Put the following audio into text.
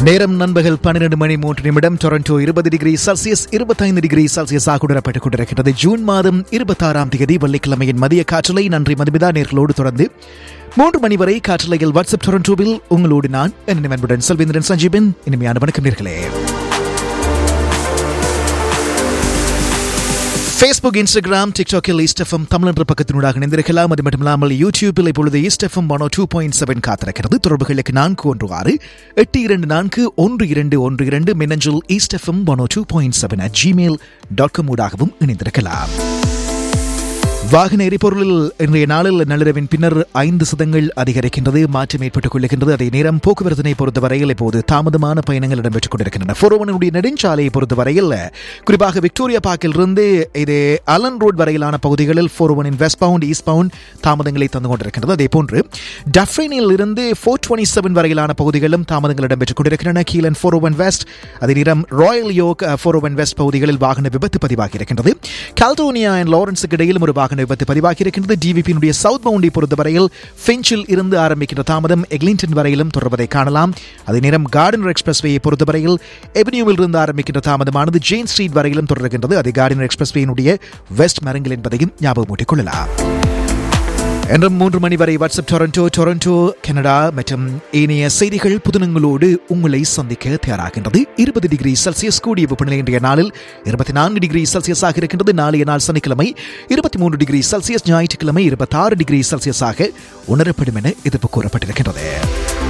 நேரம் நண்பகல் பன்னிரண்டு மணி மூன்று நிமிடம் டொரண்டோ இருபது டிகிரி செல்சியஸ் இருபத்தைந்து டிகிரி செல்சியஸாக உணரப்பட்டுக் கொண்டிருக்கிறது ஜூன் மாதம் இருபத்தாறாம் தேதி வெள்ளிக்கிழமையின் மதிய காற்றலை நன்றி மதுமிதா நேர்களோடு தொடர்ந்து மூன்று மணி வரை காற்றலையில் வாட்ஸ்அப் டொரண்டோவில் உங்களோடு நான் என் நண்புடன் செல்வேந்திரன் சஞ்சீவன் இனிமையான வணக்கம் நேர்களே ஃபேஸ்புக் இன்ஸ்டாகிராம் டிக்டாக்கில் ஈஸ்டெஃபம் தமிழ் என்ற பக்கத்தினூடாக இணைந்திருக்கலாம் அது மட்டுமில்லாமல் யூடியூபில் இப்பொழுது East FM one two point seven காத்திருக்கிறது தொடர்புகளுக்கு நான்கு ஒன்று ஆறு எட்டு இரண்டு நான்கு ஒன்று இரண்டு ஒன்று இரண்டு மின்னஞ்சல் East FM one two point seven at Gmail dot com ஊடாகவும் இணைந்திருக்கலாம் வாகன எரிபொருளில் இன்றைய நாளில் நள்ளிரவின் பின்னர் ஐந்து சதங்கள் அதிகரிக்கின்றது மாற்றம் ஏற்பட்டுக் கொள்ளுகின்றது அதே நேரம் போக்குவரத்தினை பொறுத்தவரையில் இப்போது தாமதமான பயணங்கள் இடம்பெற்றுக் கொண்டிருக்கின்றன ஃபோரோவனுடைய நெடுஞ்சாலையை பொறுத்தவரையில் குறிப்பாக விக்டோரியா பார்க்கில் இருந்து இது அலன் ரோட் வரையிலான பகுதிகளில் ஃபோரோவனின் வெஸ்ட் பவுண்ட் ஈஸ்ட் பவுண்ட் தாமதங்களை தந்து கொண்டிருக்கின்றது அதே போன்று டஃப்ரைனில் இருந்து ஃபோர் டுவெண்ட்டி செவன் வரையிலான பகுதிகளும் தாமதங்கள் இடம்பெற்றுக் கொண்டிருக்கின்றன கீழன் ஃபோர் ஒன் வெஸ்ட் அதே நேரம் royal York four one west பகுதிகளில் வாகன விபத்து பதிவாகி இருக்கின்றது கால்டோனியா அண்ட் லாரன்ஸுக்கு இடையிலும் ஒரு வாகன விபத்து பதிவாகி இருக்கின்றது டிவிபியினுடைய சவுத் பவுண்டை பொறுத்தவரையில் ஃபின்ச்சில் இருந்து ஆரம்பிக்கின்ற தாமதம் எக்லிங்டன் வரையிலும் தொடர்வதை காணலாம் அதே நேரம் கார்டனர் எக்ஸ்பிரஸ் வேயை பொறுத்தவரையில் எவன்யூவில் இருந்து ஆரம்பிக்கின்ற தாமதமானது ஜெயின் ஸ்ட்ரீட் வரையிலும் தொடர்கின்றது அது கார்டனர் எக்ஸ்பிரஸ் வேயினுடைய வெஸ்ட் மரங்கள் என்பதையும் ஞாபகம் ஊட்டிக் கொள்ளலாம் என்றும் மூன்று மணி வரை வாட்ஸ்அப் டொரண்டோ டொரண்டோ கனடா மற்றும் ஏனைய செய்திகள் புதுனங்களோடு உங்களை சந்திக்க தயாராகின்றது இருபது டிகிரி செல்சியஸ் கூடிய வெப்பநிலை இன்றைய நாளில் இருபத்தி நான்கு டிகிரி செல்சியஸாக இருக்கின்றது நாளைய நாள் சனிக்கிழமை இருபத்தி மூன்று டிகிரி செல்சியஸ் ஞாயிற்றுக்கிழமை இருபத்தாறு டிகிரி செல்சியஸாக உணரப்படும் என எதிர்ப்பு கூறப்பட்டிருக்கின்றது